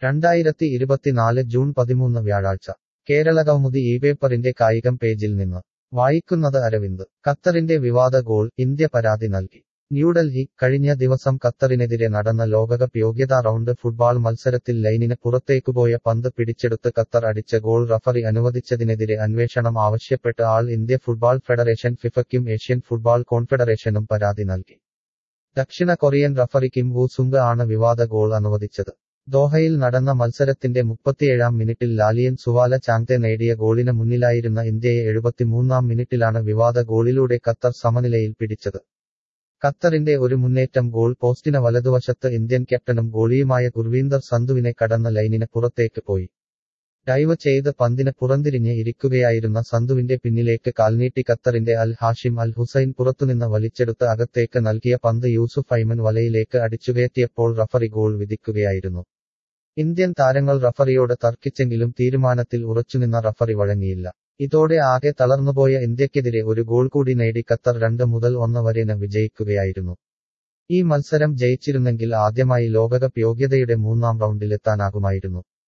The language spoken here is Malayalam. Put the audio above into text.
രണ്ടായിരത്തി ഇരുപത്തിനാല് ജൂൺ പതിമൂന്ന് വ്യാഴാഴ്ച കേരളകൗമുദി ഈ പേപ്പറിന്റെ കായികം പേജിൽ നിന്ന് വായിക്കുന്നത് അരവിന്ദ് ഖത്തറിന്റെ വിവാദ ഗോൾ ഇന്ത്യ പരാതി നൽകി ന്യൂഡൽഹി കഴിഞ്ഞ ദിവസം ഖത്തറിനെതിരെ നടന്ന ലോകകപ്പ് യോഗ്യതാ റൗണ്ട് ഫുട്ബാൾ മത്സരത്തിൽ ലൈനിന് പുറത്തേക്കുപോയ പന്ത് പിടിച്ചെടുത്ത് ഖത്തർ അടിച്ച ഗോൾ റഫറി അനുവദിച്ചതിനെതിരെ അന്വേഷണം ആവശ്യപ്പെട്ട് ആൾ ഇന്ത്യ ഫുട്ബാൾ ഫെഡറേഷൻ ഫിഫയ്ക്കും ഏഷ്യൻ ഫുട്ബാൾ കോൺഫെഡറേഷനും പരാതി നൽകി ദക്ഷിണ Korean referee Kim Woo Sung ആണ് വിവാദ ഗോൾ അനുവദിച്ചത് ദോഹയിൽ നടന്ന മത്സരത്തിന്റെ മുപ്പത്തിയേഴാം മിനിറ്റിൽ ലാലിയൻ സുവാല ചാങ്തെ നേടിയ ഗോളിന് മുന്നിലായിരുന്ന ഇന്ത്യയെ എഴുപത്തിമൂന്നാം മിനിറ്റിലാണ് വിവാദ ഗോളിലൂടെ ഖത്തർ സമനിലയിൽ പിടിച്ചത് ഖത്തറിന്റെ ഒരു മുന്നേറ്റം ഗോൾ പോസ്റ്റിന് വലതുവശത്ത് ഇന്ത്യൻ ക്യാപ്റ്റനും ഗോളിയുമായ ഗുർവീന്ദർ സന്ധുവിനെ കടന്ന ലൈനിന് പുറത്തേക്ക് പോയി ഡൈവ് ചെയ്ത് പന്തിന് പുറന്തിരിഞ്ഞ് ഇരിക്കുകയായിരുന്ന സന്ധുവിന്റെ പിന്നിലേക്ക് കാൽനീട്ടി ഖത്തറിന്റെ അൽ ഹാഷിം അൽ ഹുസൈൻ പുറത്തുനിന്ന് വലിച്ചെടുത്ത് അകത്തേക്ക് നൽകിയ പന്ത് യൂസുഫ് ഐമൻ വലയിലേക്ക് അടിച്ചുകയറ്റിയപ്പോൾ റഫറി ഗോൾ വിധിക്കുകയായിരുന്നു ഇന്ത്യൻ താരങ്ങൾ റഫറിയോട് തർക്കിച്ചെങ്കിലും തീരുമാനത്തിൽ ഉറച്ചുനിന്ന റഫറി വഴങ്ങിയില്ല ഇതോടെ ആകെ തളർന്നുപോയ ഇന്ത്യക്കെതിരെ ഒരു ഗോൾ കൂടി നേടി ഖത്തർ രണ്ട് മുതൽ ഒന്ന് വരെന് വിജയിക്കുകയായിരുന്നു ഈ മത്സരം ജയിച്ചിരുന്നെങ്കിൽ ആദ്യമായി ലോകകപ്പ് യോഗ്യതയുടെ മൂന്നാം റൗണ്ടിലെത്താനാകുമായിരുന്നു